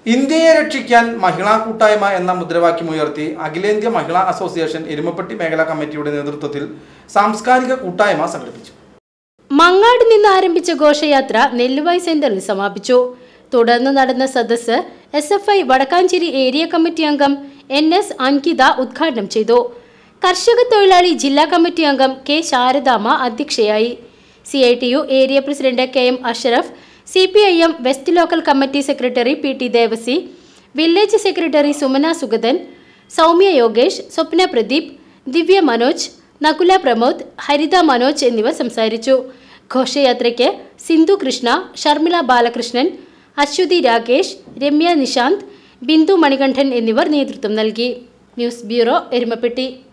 ഇന്ത്യയെ രക്ഷിക്കാൻ മഹിളാ കൂട്ടായ്മ എന്ന മുദ്രാവാക്യം ഉയർത്തി അഖിലേന്ത്യാ മഹിളാ അസോസിയേഷൻ എരുമപ്പെട്ടി മേഖലാ കമ്മിറ്റിയുടെ നേതൃത്വത്തിൽ സാംസ്കാരിക കൂട്ടായ്മ സംഘടിപ്പിച്ചു മങ്ങാട് നിന്ന് ആരംഭിച്ച ഘോഷയാത്ര നെല്ലുവായി സെന്ററിൽ സമാപിച്ചു തുടർന്ന് നടന്ന സദസ്സ് S F I Vadakkanchery area committee അംഗം എൻ എസ് അങ്കിത ഉദ്ഘാടനം ചെയ്തു കർഷക തൊഴിലാളി ജില്ലാ കമ്മിറ്റി അംഗം കെ ശാരദാമ്മ അധ്യക്ഷയായി C I T U area president K M Ashraf C P I M west local committee secretary P T Devassy village secretary Sumana Sugathan Soumya Yogesh Swapna Pradeep Divya Manoj Nakula Pramod Haritha Manoj എന്നിവർ സംസാരിച്ചു ഘോഷയാത്രയ്ക്ക് സിന്ധു കൃഷ്ണ ഷർമിള ബാലകൃഷ്ണൻ അശ്വതി രാകേഷ് രമ്യ നിശാന്ത് ബിന്ദു മണികണ്ഠൻ എന്നിവർ നേതൃത്വം നൽകി ന്യൂസ് ബ്യൂറോ എരുമപ്പെട്ടി